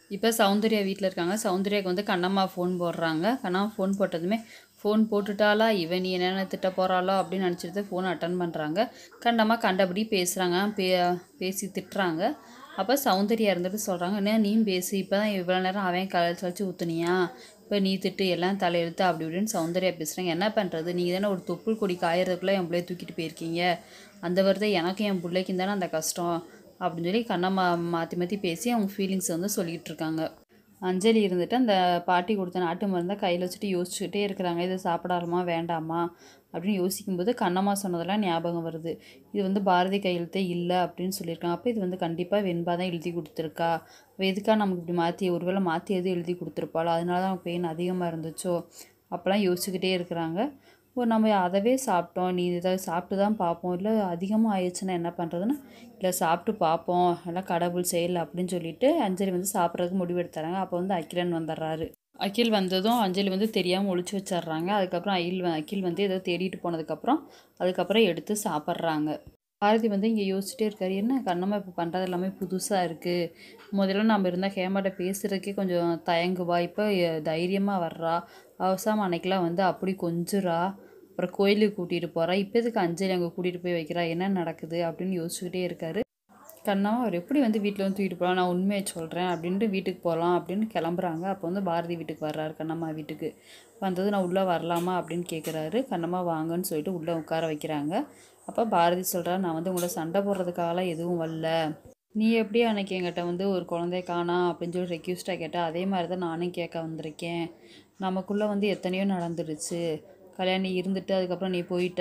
இப்போ சௌந்தர்யா வீட்டில் இருக்காங்க சௌந்தர்யாவுக்கு வந்து கண்ணம்மா ஃபோன் போடுறாங்க கண்ணம்மா ஃபோன் போட்டதுமே ஃபோன் போட்டுட்டாளா இவன் நீ என்னென்ன திட்ட போகிறாளோ அப்படின்னு நினச்சிட்டு ஃபோன் அட்டன் பண்ணுறாங்க கண்டம்மா கண்டபடி பேசுகிறாங்க பே பேசி திட்டுறாங்க அப்போ சௌந்தர்யா இருந்துட்டு சொல்கிறாங்க என்ன நீயும் பேசு இப்போ தான் இவ்வளோ நேரம் அவன் கழிச்சு வச்சு ஊற்றுனியா இப்போ நீ திட்டு எல்லாம் தலையெழுத்து அப்படி இப்படின்னு சௌந்தர்யா பேசுகிறாங்க என்ன பண்ணுறது நீங்கள் தானே ஒரு தொப்புள் கொடி காயறதுக்குள்ளே என் பிள்ளைய தூக்கிட்டு போயிருக்கீங்க அந்த வருது எனக்கும் என் பிள்ளைக்கும் தானே அந்த கஷ்டம் அப்படின்னு சொல்லி கண்ணம்மா மாற்றி மாற்றி பேசி அவங்க ஃபீலிங்ஸ் வந்து சொல்லிகிட்டு இருக்காங்க அஞ்சலி இருந்துட்டு அந்த பாட்டி கொடுத்த நாட்டு மருந்தை கையில் வச்சுட்டு யோசிச்சுக்கிட்டே இருக்கிறாங்க இது சாப்பிடாலுமா வேண்டாமா அப்படின்னு யோசிக்கும்போது கண்ணம்மா சொன்னதெல்லாம் ஞாபகம் வருது இது வந்து பாரதி கையெழுத்தே இல்லை அப்படின்னு சொல்லியிருக்காங்க அப்போ இது வந்து கண்டிப்பாக வெண்பா தான் எழுதி கொடுத்துருக்கா அவள் எதுக்காக நமக்கு இப்படி மாற்றி ஒருவேளை மாற்றி எதுவும் எழுதி கொடுத்துருப்பாளோ அதனால தான் அவனுக்கு பெயின் அதிகமாக இருந்துச்சோ அப்போல்லாம் யோசிச்சுக்கிட்டே இருக்கிறாங்க ஓ நம்ம அதவே சாப்பிட்டோம் நீ ஏதாவது சாப்பிட்டு தான் பார்ப்போம் இல்லை அதிகமாக ஆயிடுச்சுன்னா என்ன பண்ணுறதுன்னா இல்லை சாப்பிட்டு பார்ப்போம் எல்லாம் கடவுள் செயல் அப்படின்னு சொல்லிட்டு அஞ்சலி வந்து சாப்பிட்றதுக்கு முடிவெடுத்துறாங்க அப்போ வந்து அகிலன் வந்துடுறாரு அகில் வந்ததும் அஞ்சலி வந்து தெரியாமல் ஒளிச்சு வச்சிடுறாங்க அதுக்கப்புறம் அகில் வ- அகில் வந்து ஏதோ தேடிட்டு போனதுக்கப்புறம் அதுக்கப்புறம் எடுத்து சாப்பிட்றாங்க பாரதி வந்து இங்கே யோசிச்சுட்டே இருக்காரு என்ன கண்ணம்மா இப்போ பண்ணுறது எல்லாமே புதுசாக இருக்குது முதல்ல நம்ம இருந்தால் ஹேமாட்ட பேசுகிறதுக்கே கொஞ்சம் தயங்குவா இப்போ தைரியமாக வர்றா அவசாம அன்னைக்கெலாம் வந்து அப்படி கொஞ்சுறா அப்புறம் கோயிலுக்கு கூட்டிகிட்டு போகிறா இப்போ எதுக்கு அஞ்சலி அங்கே கூட்டிகிட்டு போய் வைக்கிறா என்ன நடக்குது அப்படின்னு யோசிச்சுக்கிட்டே இருக்காரு கண்ணா அவர் எப்படி வந்து வீட்டில் வந்து தூக்கிட்டு போகலாம் நான் உண்மையை சொல்கிறேன் அப்படின்ட்டு வீட்டுக்கு போகலாம் அப்படின்னு கிளம்புறாங்க அப்போ வந்து பாரதி வீட்டுக்கு வர்றாரு கண்ணம்மா வீட்டுக்கு வந்தது நான் உள்ளே வரலாமா அப்படின்னு கேட்குறாரு கண்ணம்மா வாங்கன்னு சொல்லிட்டு உள்ளே உட்கார வைக்கிறாங்க அப்போ பாரதி சொல்கிறா நான் வந்து உங்களை சண்டை போடுறதுக்காகலாம் எதுவும் வரல நீ எப்படி அன்னைக்கு என்கிட்ட வந்து ஒரு குழந்தைய காணா அப்படின்னு சொல்லி ரெக்யூஸ்டாக கேட்டால் அதே மாதிரி தான் நானும் கேட்க வந்திருக்கேன் நமக்குள்ளே வந்து எத்தனையோ நடந்துருச்சு கல்யாணம் இருந்துட்டு அதுக்கப்புறம் நீ போயிட்ட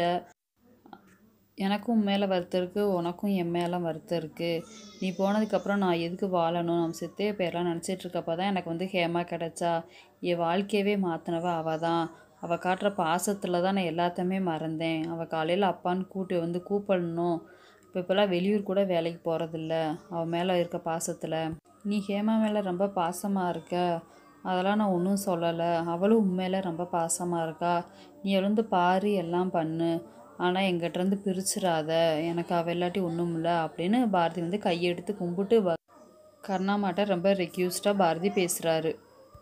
எனக்கும் உன் மேலே வருத்தம் இருக்குது உனக்கும் என் மேலே வருத்தம் இருக்குது நீ போனதுக்கப்புறம் நான் எதுக்கு வாழணும் நம்ம செத்தே பேரெலாம் நினச்சிட்டு இருக்கப்போ தான் எனக்கு வந்து ஹேமா கிடச்சா என் வாழ்க்கையவே மாற்றினவ அவள் தான் அவள் காட்டுற பாசத்தில் தான் நான் எல்லாத்தையுமே மறந்தேன் அவள் காலையில் அப்பான்னு கூட்டி வந்து கூப்பிடணும் இப்போ இப்போல்லாம் வெளியூர் கூட வேலைக்கு போகிறதில்ல அவள் மேலே இருக்க பாசத்தில் நீ ஹேமா மேலே ரொம்ப பாசமாக இருக்க அதெல்லாம் நான் ஒன்றும் சொல்லலை அவளும் உண்மையில ரொம்ப பாசமாக இருக்கா நீ எழுந்து பாரு எல்லாம் பண்ணு ஆனால் எங்கிட்டேருந்து பிரிச்சிடாத எனக்கு அவ இல்லாட்டி ஒன்றும் இல்லை அப்படின்னு பாரதி வந்து கையெடுத்து கும்பிட்டு ப- கர்ணாமாட்ட ரொம்ப ரெக்யூஸ்டாக பாரதி பேசுகிறாரு